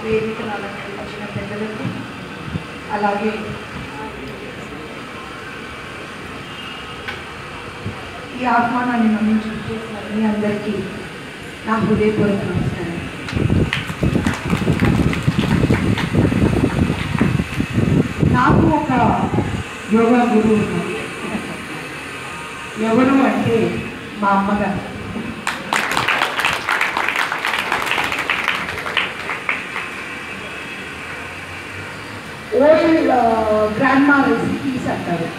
వేదికను అలంకరించిన పెద్దలకు అలాగే ఈ ఆహ్వానాన్ని మన్నించి చేసిన మీ అందరికీ నా హృదయపూర్వక నమస్కారం నాకు ఒక యోగా గురువు ఉన్నారు ఎవరు అంటే మా అమ్మగారు ఓల్డ్ గ్రాండ్ మా రెసిపీస్ అంటారు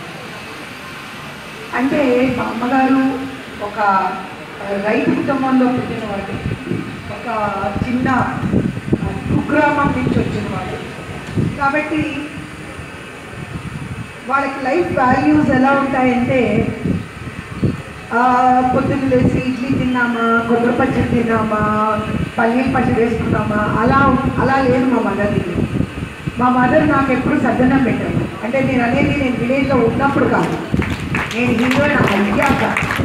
అంటే మా అమ్మగారు ఒక ఆ, రైతు కుటుంబంలో పుట్టినవాడు ఒక చిన్న ఆ, కుగ్రామం నుంచి వచ్చినవాడు కాబట్టి వాళ్ళకి లైఫ్ వాల్యూస్ ఎలా ఉంటాయంటే ఆ, పొద్దున్న లేచి ఇడ్లీ తిన్నామా కొబ్బరి పచ్చడి తిన్నామా పల్లీలు పచ్చడి వేసుకున్నామా అలా అలా లేదు మా మదర్ది మా మదర్ నాకు ఎప్పుడు సద్దనం పెట్టారు అంటే నేను అనేది నేను విలేజ్లో ఉన్నప్పుడు కాదు నేను హీరోయిన్ అయ్యాక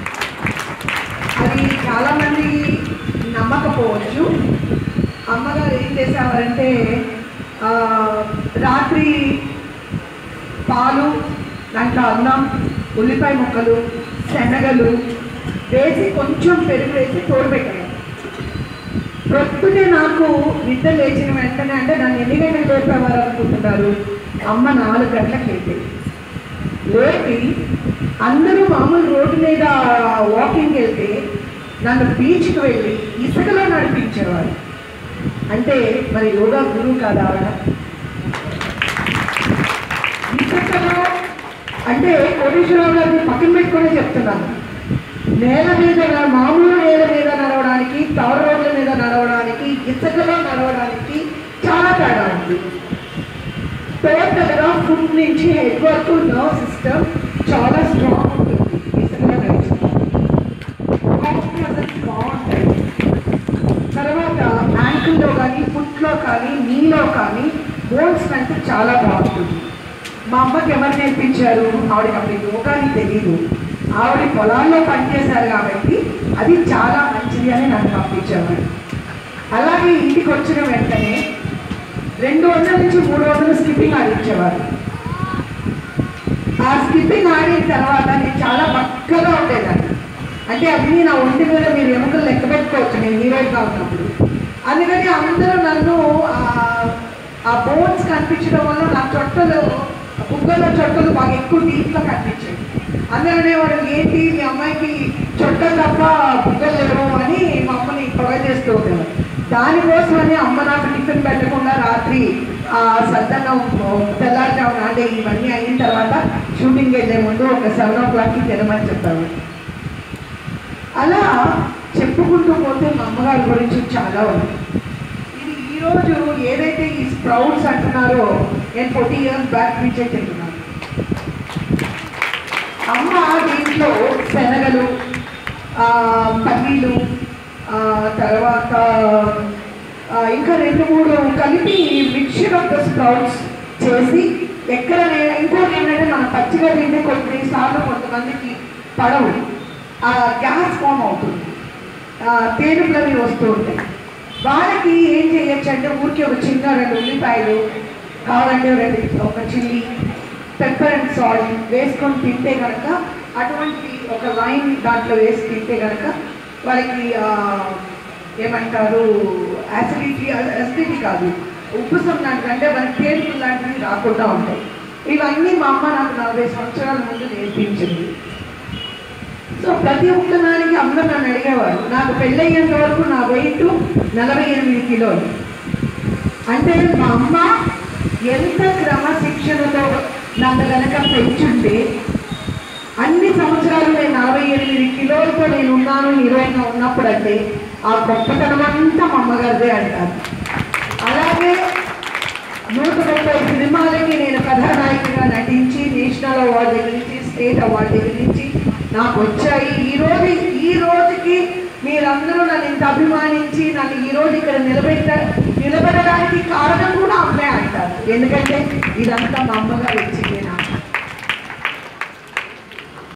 అది చాలామంది నమ్మకపోవచ్చు అమ్మగారు ఏం చేసేవారంటే ఆ, రాత్రి పాలు దాంట్లో అన్నం ఉల్లిపాయ ముక్కలు శనగలు వేసి కొంచెం పెరుగు వేసి తోడుపెట్టాను ప్రొద్దునే నాకు నిద్ర లేచిన వెంటనే అంటే నన్ను ఎన్ని గంటలు లేపేవారు అనుకుంటున్నారు అమ్మ నాలుగు గంటలకు లేపి లేపి అందరూ మామూలు రోడ్డు మీద వాకింగ్ వెళ్తే నన్ను బీచ్కి వెళ్ళి ఇసుకలో నడిపించేవారు అంటే మరి యోగా గురువు కాదా ఆవిడ ఇసుకలో అంటే కోటేశ్వరరావు గారిని పక్కన పెట్టుకునే చెప్తున్నాను నేల మీద న- మామూలు నేల మీద నడవడానికి తారు రోడ్ల మీద నడవడానికి ఇసుకలో నడవడానికి చాలా తేడా ఉంది టోటల్గా ఫుడ్ నుంచి హెడ్ వరకు నర్వ్ సిస్టమ్ చాలా స్ట్రాంగ్ ఉంటుంది ఇసుకలో నడిచినప్పుడు. Oxygen బాగుంటుంది తర్వాత యాంకిల్లో కానీ ఫుట్లో కానీ నీలో కానీ బోన్ స్ట్రెంత్ చాలా బాగుంటుంది మా అమ్మకి ఎవరు నేర్పించారు ఆవిడకి అప్పుడు యోగాని తెలియదు ఆవిడ పొలాల్లో పనిచేశారు కాబట్టి అది చాలా మంచిది అని నన్ను పంపించేవాడు అలాగే ఇంటికి వచ్చిన వెంటనే రెండు వందల నుంచి మూడు వందలు స్కిప్పింగ్ ఆడించేవారు ఆ స్కిప్పింగ్ ఆడిన తర్వాత నేను చాలా బక్కగా ఉండేదాన్ని అంటే అది నా ఒంటి మీద మీరు ఎముకలు లెక్క పెట్టుకోవచ్చు నేను హీరోయిన్గా ఉన్నప్పుడు అందుకని అందరూ నన్ను ఆ- ఆ బోన్స్ కనిపించడం వల్ల నా చొట్టలు బుగ్గలో చొట్టలు బాగా ఎక్కువ డీప్గా కనిపించాయి అందరూ అనేవారు ఏంటి మీ అమ్మాయికి చొట్ట తప్ప బుగ్గలు లేవు అని మా అమ్మని పొగ చేస్తూ ఉండేవారు దానికోసమని అమ్మ నాకు టిఫిన్ పెట్టకుండా రాత్రి ఆ సద్దన్నం తెల్లారుజామున అంటే ఇవన్నీ అయిన తర్వాత షూటింగ్ వెళ్ళే ముందు ఒక సెవెన్ ఓ క్లాక్కి తినమని చెప్పాము అలా చెప్పుకుంటూ పోతే మా అమ్మగారి గురించి చాలా ఉంది ఇది ఈరోజు ఏదైతే ఈ స్ప్రౌట్స్ అంటున్నారో నేను ఫోర్టీ ఇయర్స్ బ్యాక్ నుంచే తింటున్నాను అమ్మ దీంట్లో శనగలు ఆ, పల్లీలు ఆ, తర్వాత ఆ, ఇంకా రెండు మూడు కలిపి మిక్చర్ ఆఫ్ ద స్ప్రౌట్స్ చేసి ఎక్కడ నే- ఇంకోటి ఏంటంటే మనం పచ్చిగా తింటే కొన్ని సార్లు కొంతమందికి పడవు ఆ గ్యాస్ ఫామ్ అవుతుంది ఆ, తేనుపులు అవి వస్తూ ఉంటాయి వాళ్ళకి ఏం చేయొచ్చు అంటే ఊరికి ఒక చిన్న రెండు ఉల్లిపాయలు కావాలంటే రెండు ఒక చిల్లీ పెప్పర్ అండ్ సాల్ట్ వేసుకొని తింటే కనుక అటువంటి ఒక లైన్ దాంట్లో వేసి తింటే కనుక వాళ్ళకి ఆ, ఏమంటారు యాసిడిటీ యాసిడిటీ కాదు ఉప్పుసం లాంటివి అంటే మనకి తేలుపులు లాంటివి రాకుండా ఉంటాయి ఇవన్నీ మా అమ్మ నాకు నలభై సంవత్సరాల ముందు నేర్పించింది సో ప్రతి ఒక్క దానికి అందరూ నన్ను అడిగేవారు నాకు పెళ్ళయ్యేంత వరకు నా వెయిట్ నలభై ఎనిమిది కిలోలు అంటే మా అమ్మ ఎంత క్రమశిక్షణతో నన్ను కనుక పెంచుంటే అన్ని సంవత్సరాలు నేను నలభై ఎనిమిది కిలోలతో నేను ఉన్నాను హీరోయిన్గా ఉన్నప్పుడు అంటే ఆ గొప్పతనం అంతా మా అమ్మగారిదే అంటారు అలాగే నూట ముప్పై సినిమాలకి నేను కథానాయికగా నటించి నేషనల్ అవార్డు దగ్గర నుంచి స్టేట్ అవార్డు దగ్గర నుంచి నాకు వచ్చాయి ఈ రోజు ఈ రోజుకి మీరందరూ నన్ను ఇంత అభిమానించి నన్ను ఈ రోజు ఇక్కడ నిలబెట్ట నిలబెట్టడానికి కారణం కూడా అమ్మే అంటారు ఎందుకంటే ఇదంతా మా అమ్మగారు ఇచ్చింది నాకు